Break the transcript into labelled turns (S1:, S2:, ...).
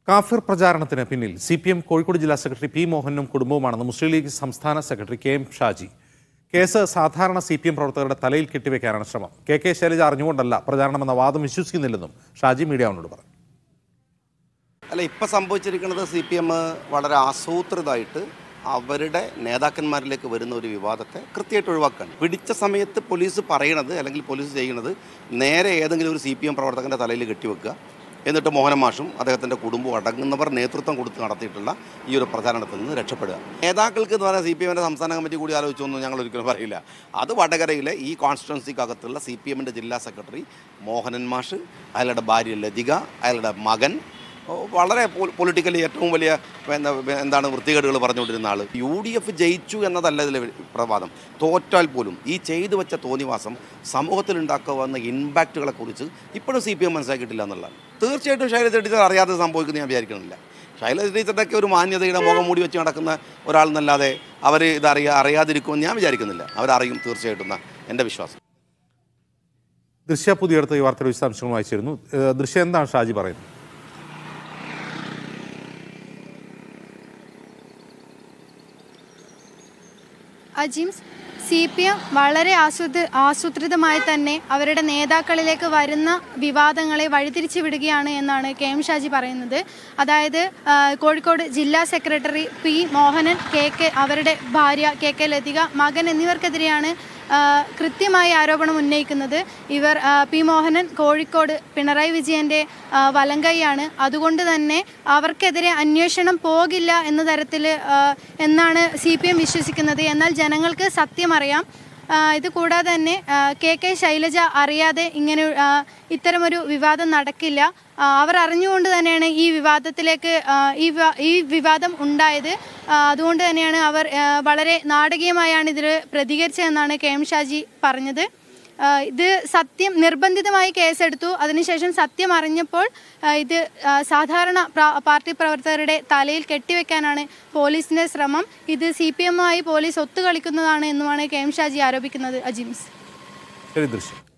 S1: കാഫിർ പ്രചാരണത്തിന് പിന്നിൽ സി പി എം കോഴിക്കോട് ജില്ലാ സെക്രട്ടറി പി മോഹനും കുടുംബവുമാണെന്ന് മുസ്ലിം ലീഗ് സംസ്ഥാന secretary K M Shaji case സാധാരണ സി പി എം പ്രവർത്തകരുടെ തലയിൽ കെട്ടിവെക്കാനാണ് ശ്രമം കെ കെ ശൈലജ അറിഞ്ഞുകൊണ്ടല്ല പ്രചാരണമെന്ന വാദം വിശ്വസിക്കുന്നില്ലെന്നും ഷാജി മീഡിയാവിനോട് പറഞ്ഞു
S2: അല്ല ഇപ്പം സംഭവിച്ചിരിക്കുന്നത് സി പി എം വളരെ ആസൂത്രിതമായിട്ട് അവരുടെ നേതാക്കന്മാരിലേക്ക് വരുന്ന ഒരു വിവാദത്തെ കൃത്യമായിട്ട് ഒഴിവാക്കുകയാണ് പിടിച്ച സമയത്ത് പോലീസ് പറയണത് അല്ലെങ്കിൽ പോലീസ് ചെയ്യുന്നത് നേരെ ഏതെങ്കിലും ഒരു സി പി എം പ്രവർത്തകൻ്റെ തലയിൽ കെട്ടിവെക്കുക എന്നിട്ട് മോഹന മാഷും അദ്ദേഹത്തിൻ്റെ കുടുംബവും അടങ്ങുന്നവർ നേതൃത്വം കൊടുത്ത് നടത്തിയിട്ടുള്ള ഈ ഒരു പ്രചാരണത്തിൽ നിന്ന് രക്ഷപ്പെടുക നേതാക്കൾക്ക് എന്ന് പറഞ്ഞാൽ സി പി എമ്മിൻ്റെ സംസ്ഥാന കമ്മിറ്റി കൂടി ആലോചിച്ചൊന്നും ഞങ്ങൾ ഒരിക്കലും പറയില്ല അത് വടകരയിലെ ഈ കോൺസ്റ്റിറ്റ്വൻസിക്കകത്തുള്ള സി പി എമ്മിൻ്റെ ജില്ലാ സെക്രട്ടറി മോഹനൻ മാഷ് അയാളുടെ ഭാര്യ ലതിക അയാളുടെ മകൻ ഓ, വളരെ പൊളിറ്റിക്കലി ഏറ്റവും വലിയ എന്താ എന്താണ് വൃത്തികേടുകൾ പറഞ്ഞുകൊണ്ടിരുന്ന ആൾ യു ഡി എഫ് ജയിച്ചു എന്നതല്ല ഇതിലെ പ്രവാദം തോറ്റാൽ പോലും ഈ ചെയ്തു വെച്ച തോന്നിവാസം സമൂഹത്തിൽ ഉണ്ടാക്കാവുന്ന ഇമ്പാക്റ്റുകളെ കുറിച്ച് ഇപ്പോഴും സി പി എം മനസ്സിലാക്കിയിട്ടില്ല എന്നുള്ളതാണ് തീർച്ചയായിട്ടും ശൈലജ ടീച്ചർ അറിയാതെ സംഭവിക്കുന്നത് ഞാൻ വിചാരിക്കുന്നില്ല ശൈലജ ടീച്ചറുടെയൊക്കെ ഒരു മാന്യതയുടെ മുഖം മൂടി വെച്ച് നടക്കുന്ന ഒരാളെന്നല്ലാതെ അവർ ഇത് അറിയാ അറിയാതിരിക്കുമെന്ന് ഞാൻ വിചാരിക്കുന്നില്ല അവരറിയും തീർച്ചയായിട്ടും എന്നാ എൻ്റെ വിശ്വാസം
S1: ദൃശ്യ പുതിയടുത്ത് ഈ വാർത്തയുടെ വിശദാംശങ്ങൾ വായിച്ചിരുന്നു ഏഹ് ദൃശ്യ എന്താണ് ഷാജി പറയുന്നത്
S3: അജിംസ് സി പി എം വളരെ ആസൂത്ര ആസൂത്രിതമായി തന്നെ അവരുടെ നേതാക്കളിലേക്ക് വരുന്ന വിവാദങ്ങളെ വഴിതിരിച്ചു വിടുകയാണ് എന്നാണ് കെ എം ഷാജി പറയുന്നത് അതായത് ആ, കോഴിക്കോട് ജില്ലാ secretary P Mohanan K K അവരുടെ ഭാര്യ കെ കെ ലതിക മകൻ എന്നിവർക്കെതിരെയാണ് ആ, കൃത്യമായി ആരോപണം ഉന്നയിക്കുന്നത് ഇവർ ആ, പി മോഹനൻ കോഴിക്കോട് പിണറായി വിജയന്റെ ആ, വലങ്കൈയാണ് അതുകൊണ്ട് തന്നെ അവർക്കെതിരെ അന്വേഷണം പോകില്ല എന്ന തരത്തിൽ എന്നാണ് സി പി എം വിശ്വസിക്കുന്നത് എന്നാൽ ജനങ്ങൾക്ക് സത്യം അറിയാം ആ, ഇത് കൂടാതെ തന്നെ ആ, കെ കെ ശൈലജ അറിയാതെ ഇങ്ങനെ ആ, ഇത്തരമൊരു വിവാദം നടക്കില്ല ആ, അവർ അറിഞ്ഞുകൊണ്ട് തന്നെയാണ് ഈ വിവാദത്തിലേക്ക് ആ, ഈ വിവാ- ഈ വിവാദം ഉണ്ടായത് ആ, അതുകൊണ്ട് തന്നെയാണ് അവർ ആ, വളരെ നാടകീയമായാണ് ഇതിൽ പ്രതികരിച്ചതെന്നാണ് കെ എം ഷാജി പറഞ്ഞത് ആ, ഇത് സത്യം നിർബന്ധിതമായി കേസെടുത്തു അതിനുശേഷം സത്യം അറിഞ്ഞപ്പോൾ ആ, ഇത് ആ, സാധാരണ പ്ര- പാർട്ടി പ്രവർത്തകരുടെ തലയിൽ കെട്ടിവെക്കാനാണ് പോലീസിന്റെ ശ്രമം ഇത് സി പി എമ്മുമായി പോലീസ് ഒത്തുകളിക്കുന്നതാണ് എന്നുമാണ് കെ എം ഷാജി ആരോപിക്കുന്നത് അജിംസ്
S1: ശരി ദൃശ്യം